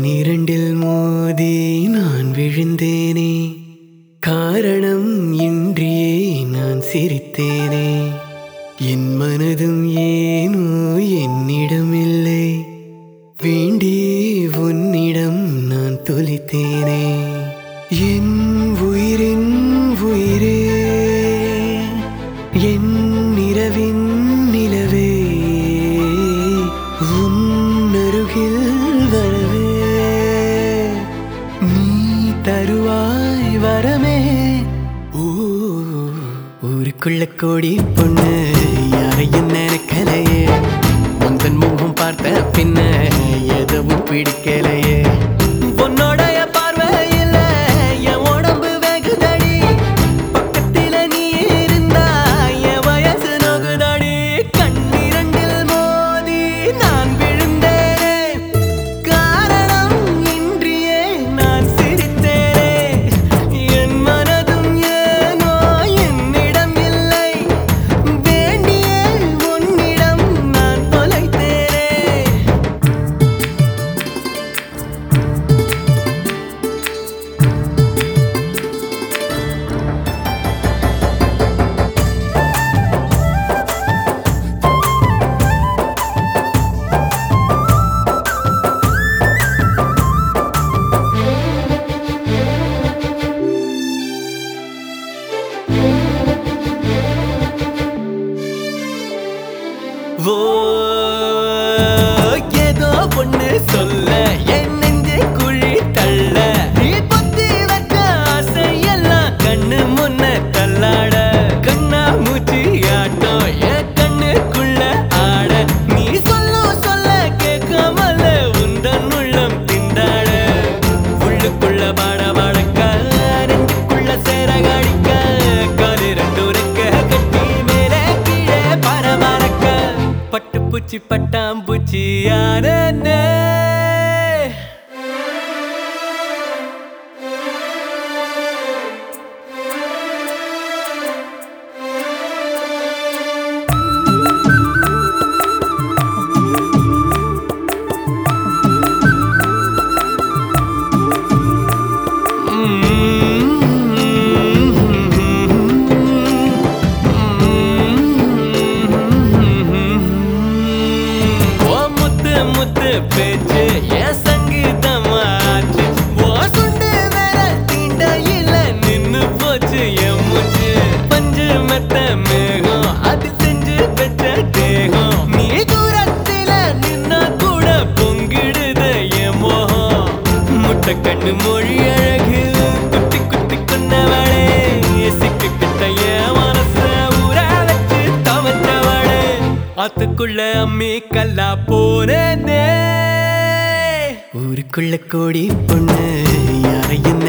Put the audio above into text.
கண்ணிரண்டில் மோதி நான் விழுந்தேனே காரணம் இன்றியே நான் சிரித்தேனே என் மனதும் ஏனோ என்னிடமில்லை வேண்டியே உன்னிடம் நான் தொலைத்தேனே என் உயிரின் உயிரே என் நிறவின் நிலவே உன் அருகில் வரவே நீ தருவாய் வரமே ஊ, ஊருக்குள்ள கோடி பொண்ணு யாரையும் நினைக்கலையே முந்தன் முகம் பார்த்த பின்ன எதுவும் பிடிக்கலையே உன்னோடைய பார்வையில என் உடம்பு வெகுதடி பக்கத்தில நீ இருந்தா என் வயசு நோகுதடி கண்ணிரண்டில் மோதி நான் விழுந்தேனே காரணம் இன்றியே நான் சிரித்தேனே என் மனதும் ஏனோ என்னிடம் இல்லை வேண்டியே உன்னிடம் நான் தொலைத்தேனே ஓ ஏதோ பொண்ணு சொல்ல என் நெஞ்சு குழி தள்ள நீ பொத்தி வச்ச ஆசையெல்லாம் கண்ணு முன்ன தள்ளாட கண்ணா மூச்சு ஆட்டம் என் கண்ணுக்குள்ள ஆட நீ சொல்ல சொல்ல கேட்காமல உந்தன் உள்ளம் திண்டாட உள்ளுக்குள்ள பாட பாடக்க நெஞ்சுக்குள்ள சேர காடிக்க காலு ரெண்டு ரெக்க கட்டி மேலே கீழே பரபரக்க பட்டு பூச்சி பட்டாம்பூச்சி யாரே ஓ முத்து முத்து பேச்சு என் சங்கீதமாச்சு ஓ சுண்டு விரல் தீண்டையில நின்னு போச்சு என் மூச்சு பஞ்சு மெத்த மேகம் அது செஞ்சு பெற்ற தேகம் நீ தூரத்தில நின்னா கூட பொங்கிடுது என் மோகம் முட்டை கண்ணு மொழி அழகு குத்தி குத்தி கொன்னவளே சிக்கு கிட்ட என் மனச ஊற வச்சு தவற்றவளே ஆத்துக்குள்ள அம்மி கல்லா போனே ஊருக்குள்ள கோடி பொண்ணு யாரையும்